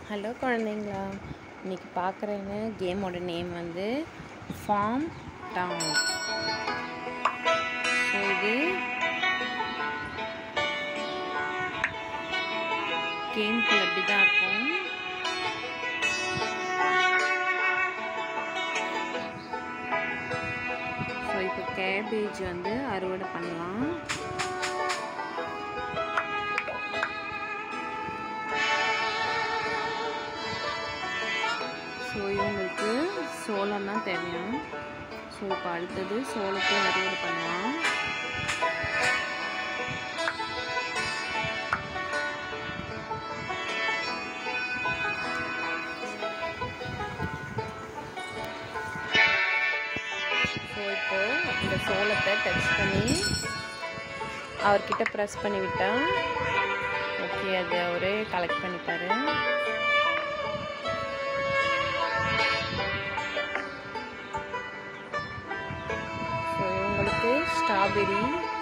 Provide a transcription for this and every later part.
hello குழந்தைங்களா இன்னைக்கு பார்க்குறேங்க கேமோட நேம் வந்து ஃபார்ம் டவுன் ஸோ இது கேம்குள்ள இப்படி தான் இருக்கும் ஸோ இப்போ கேபேஜ் வந்து அறுவடை பண்ணலாம் ஸோ இவங்களுக்கு சோளம் தான் தேவையான ஸோ இப்போ அடுத்தது சோளத்தையும் அறுவடை பண்ணலாம் ஸோ இப்போ இந்த சோளத்தை டச் பண்ணி அவர்கிட்ட ப்ரெஸ் பண்ணி விட்டா ஓகே அது அவரே கலெக்ட் பண்ணிப்பாரு ஸோ இவங்களுக்கு ஸ்ட்ராபெரி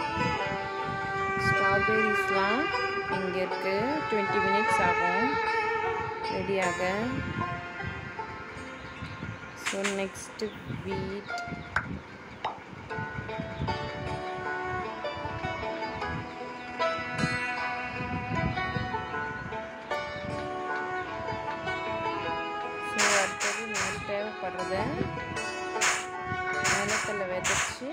ஸ்ட்ராபெரிஸ்லாம் இங்கே இருக்குது டுவெண்ட்டி மினிட்ஸ் ஆகும் ரெடியாக ஸோ நெக்ஸ்ட்டு வீட் ஸோ அடுத்தது நமக்கு தேவைப்படுறத நிலத்தில் விதைச்சி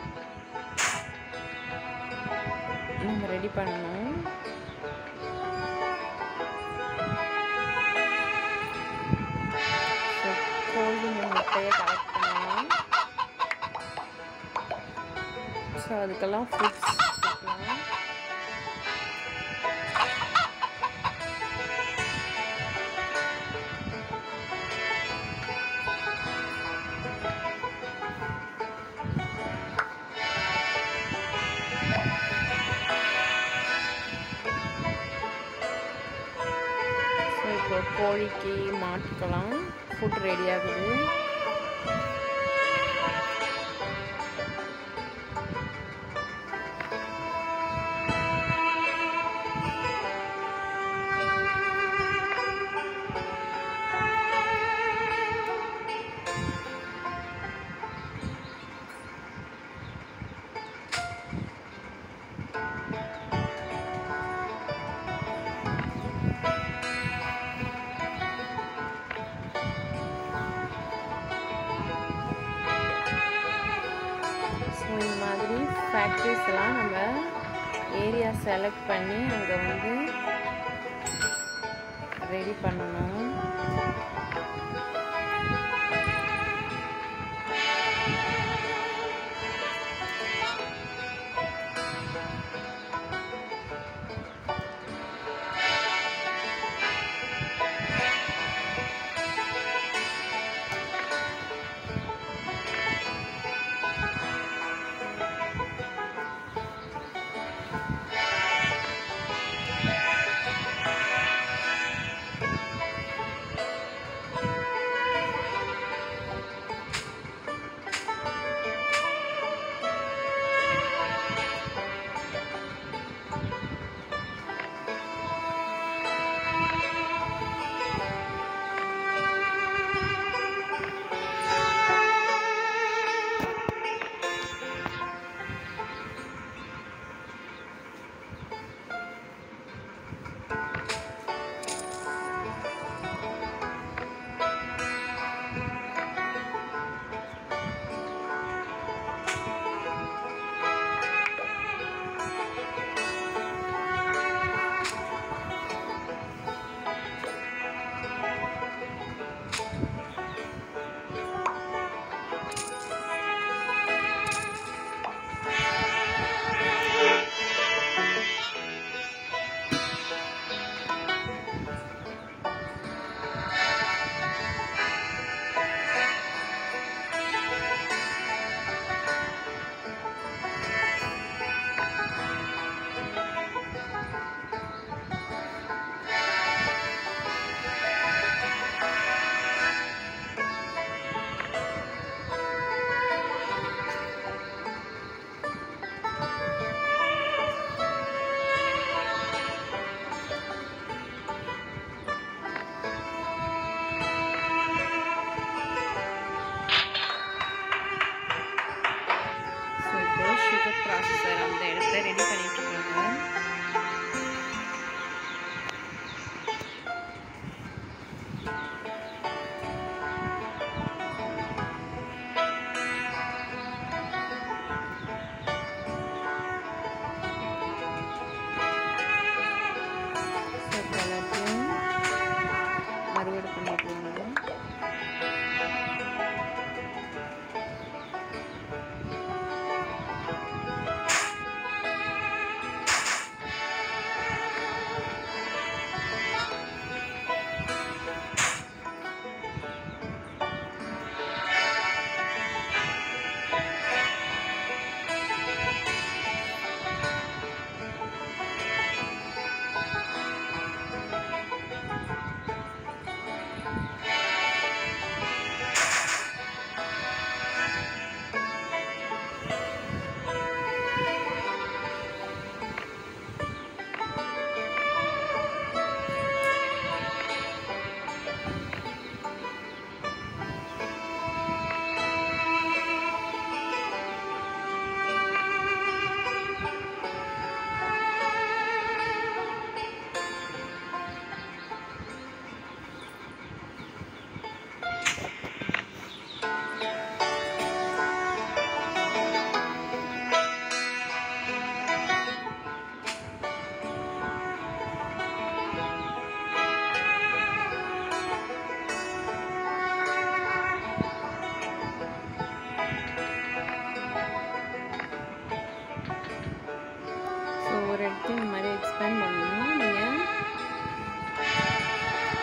நம்ம ரெடி பண்ணணும் ஸோ கோழி முட்டையை கலெக்ட் பண்ணலாம் ஸோ அதுக்கெல்லாம் ஃபுட்ஸ் கொடுக்கலாம் ஸோ இப்போ கோழிக்கு மாட்டுக்கெல்லாம் ஃபுட் ரெடி ஆகுது ஸோ இந்த மாதிரி ஃபேக்ட்ரிஸ் எல்லாம் நம்ம ஏரியா செலக்ட் பண்ணி அங்கே வந்து ரெடி பண்ணணும்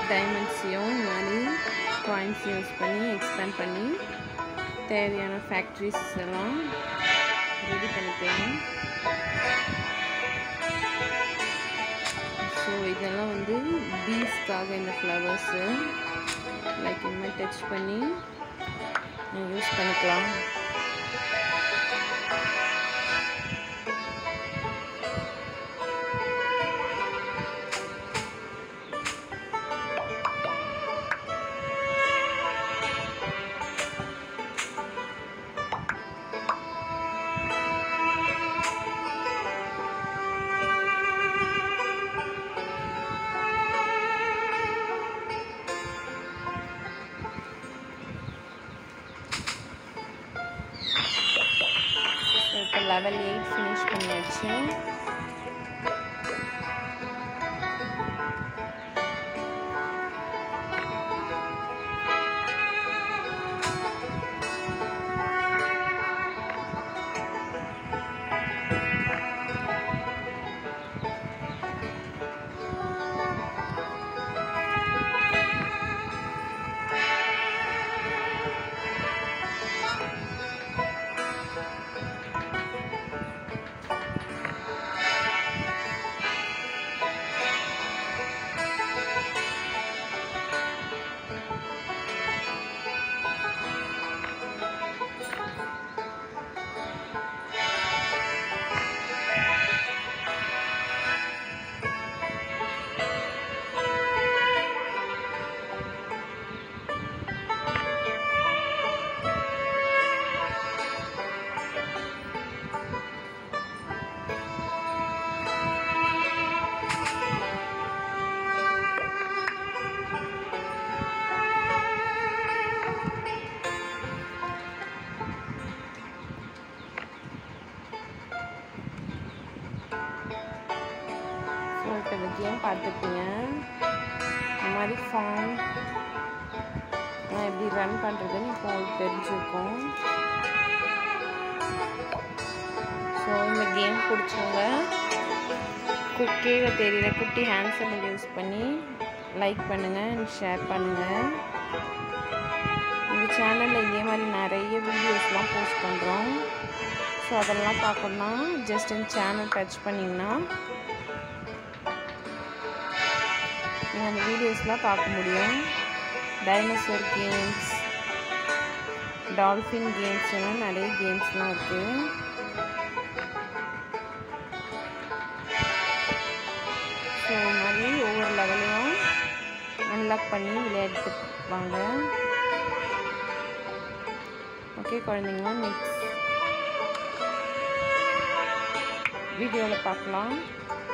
டைமண்ட்ஸையும் இந்த மாதிரி காயின்ஸ் யூஸ் பண்ணி எக்ஸ்பேண்ட் பண்ணி தேவையான ஃபேக்ட்ரிஸ் எல்லாம் ரெடி பண்ணிக்கலாம் ஸோ இதெல்லாம் வந்து பீஸ்க்காக இந்த ஃப்ளவர்ஸு லைக் இந்த மாதிரி டச் பண்ணி யூஸ் பண்ணிக்கலாம் ஸோ இப்போ லெவல் எயிட் ஃபினிஷ் பண்ணியாச்சு ஸோ இப்போ இந்த கேம் பார்த்துருப்பீங்க இந்த மாதிரி ஃபார்ம் நான் எப்படி ரன் பண்ணுறதுன்னு இப்போ உங்களுக்கு தெரிஞ்சிருக்கும் ஸோ இந்த கேம் பிடிச்சவங்க கு- கீழே தெரியிற குட்டி ஹேண்ட் சிம்பிள் யூஸ் பண்ணி லைக் பண்ணுங்கள் ஷேர் பண்ணுங்கள் இந்த சேனலில் இதே மாதிரி நிறைய வீடியோஸ்லாம் போஸ்ட் பண்ணுறோம் ஸோ அதெல்லாம் பார்க்கணுன்னா ஜஸ்ட் இந்த சேனல் டச் பண்ணிங்கன்னா நீங்கள் அந்த வீடியோஸ்லாம் பார்க்க முடியும் டைனோசர் கேம்ஸ் டால்ஃபின் கேம்ஸ் எல்லாம் நிறைய கேம்ஸ்லாம் இருக்குது ஸோ இது மாதிரி ஒவ்வொரு லெவலையும் அன்லாக் பண்ணி விளையாடிட்டு வாங்க ஓகே குழந்தைங்களா நெக்ஸ்ட் வீடியோவில் பார்க்கலாம்